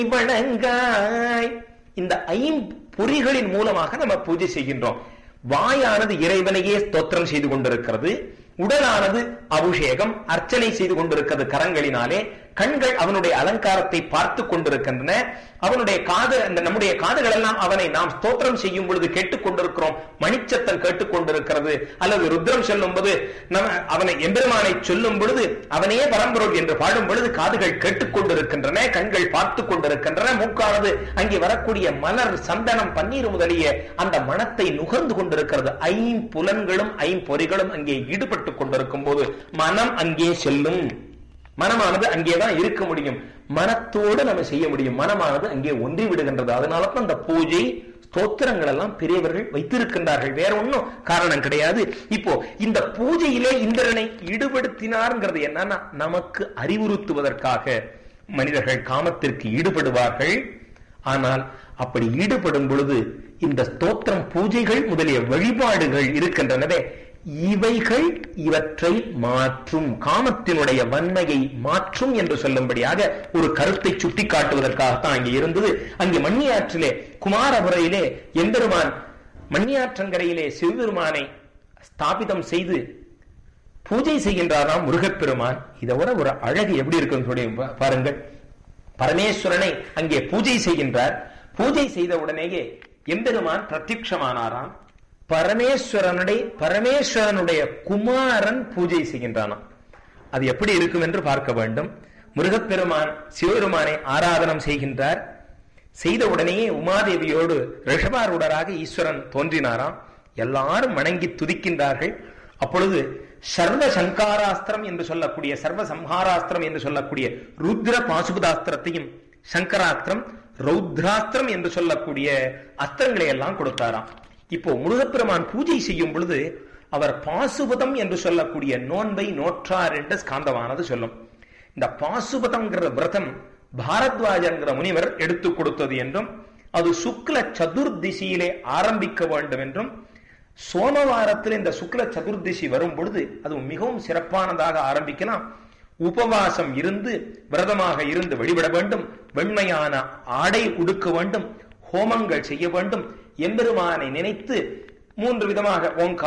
வணங்காய் இந்த ஐம்பொறிகளின் மூலமாக நம்ம பூஜை செய்கின்றோம் வாயானது இறைவனையே ஸ்தோத்திரம் செய்து கொண்டிருக்கிறது உடலானது அபிஷேகம் அர்ச்சனை செய்து கொண்டிருக்கிறது கரங்களினாலே கண்கள் அவனுடைய அலங்காரத்தை பார்த்து கொண்டிருக்கின்றன அவனுடைய காது அந்த நம்முடைய காதுகள் எல்லாம் அவனை நாம் ஸ்தோத்திரம் செய்யும் பொழுது கேட்டுக் கொண்டிருக்கிறோம் மணிச்சத்தம் கேட்டுக் கொண்டிருக்கிறது அல்லது ருத்ரம் சொல்லும் போது நம்ம அவனை எம்பெருமானை சொல்லும் பொழுது அவனே பரம்பொருள் என்று பாடும் பொழுது காதுகள் கேட்டுக் கொண்டிருக்கின்றன கண்கள் பார்த்து கொண்டிருக்கின்றன மூக்கானது அங்கே வரக்கூடிய மலர் சந்தனம் பன்னீர் முதலிய அந்த மனத்தை நுகர்ந்து கொண்டிருக்கிறது ஐம்புலன்களும் ஐம்பொறிகளும் அங்கே ஈடுபட்டுக் கொண்டிருக்கும் போது மனம் அங்கே செல்லும் மனமானது அங்கேதான் இருக்க முடியும் மனத்தோடு நம்ம செய்ய முடியும் மனமானது அங்கே ஒன்றி விடுகின்றது அதனால தான் அந்த பூஜை ஸ்தோத்திரங்கள் எல்லாம் பெரியவர்கள் வைத்திருக்கின்றார்கள் வேற ஒன்றும் காரணம் கிடையாது இப்போ இந்த பூஜையிலே இந்திரனை ஈடுபடுத்தினார்ங்கிறது என்னன்னா நமக்கு அறிவுறுத்துவதற்காக மனிதர்கள் காமத்திற்கு ஈடுபடுவார்கள் ஆனால் அப்படி ஈடுபடும் பொழுது இந்த ஸ்தோத்திரம் பூஜைகள் முதலிய வழிபாடுகள் இருக்கின்றனவே இவைகள் இவற்றை மாற்றும் காமத்தினுடைய வன்மையை மாற்றும் என்று சொல்லும்படியாக ஒரு கருத்தை சுட்டி காட்டுவதற்காகத்தான் அங்கே இருந்தது அங்கே மண்ணியாற்றிலே குமாரபுரையிலே எம்பெருமான் மண்ணியாற்றங்கரையிலே சிவபெருமானை ஸ்தாபிதம் செய்து பூஜை செய்கின்றாராம் முருகப்பெருமான் இதை விட ஒரு அழகு எப்படி இருக்குன்னு சொல்லி பா- பாருங்கள் பரமேஸ்வரனை அங்கே பூஜை செய்கின்றார் பூஜை செய்த உடனேயே எம்பெருமான் பிரத்யக்ஷமானாராம் பரமேஸ்வரனுடைய பரமேஸ்வரனுடைய குமாரன் பூஜை செய்கின்றானாம் அது எப்படி இருக்கும் என்று பார்க்க வேண்டும் முருகப்பெருமான் சிவபெருமானை ஆராதனம் செய்கின்றார் செய்த உடனேயே உமாதேவியோடு ரிஷபாரூடராக ஈஸ்வரன் தோன்றினாராம் எல்லாரும் வணங்கி துதிக்கின்றார்கள் அப்பொழுது சர்வ சங்காராஸ்திரம் என்று சொல்லக்கூடிய சர்வ சம்ஹாராஸ்திரம் என்று சொல்லக்கூடிய ருத்ர பாசுபதாஸ்திரத்தையும் சங்கராஸ்திரம் ரௌத்ராஸ்திரம் என்று சொல்லக்கூடிய அஸ்திரங்களை எல்லாம் கொடுத்தாராம் இப்போ முருகப்பெருமான் பூஜை செய்யும் பொழுது அவர் பாசுபதம் என்று சொல்லக்கூடிய நோன்பை நோற்றார் என்று ஸ்காந்தமானது சொல்லும் இந்த பாசுபதம்ங்கிற விரதம் பாரத்வாஜங்கிற முனிவர் எடுத்துக் கொடுத்தது என்றும் அது சுக்ல சதுர்திசியிலே ஆரம்பிக்க வேண்டும் என்றும் சோமவாரத்தில் இந்த சுக்ல சதுர்திசி வரும் பொழுது அது மிகவும் சிறப்பானதாக ஆரம்பிக்கலாம் உபவாசம் இருந்து விரதமாக இருந்து வழிபட வேண்டும் வெண்மையான ஆடை உடுக்க வேண்டும் ஹோமங்கள் செய்ய வேண்டும் எம்பெருமானை நினைத்து மூன்று விதமாக ஓங்காரம்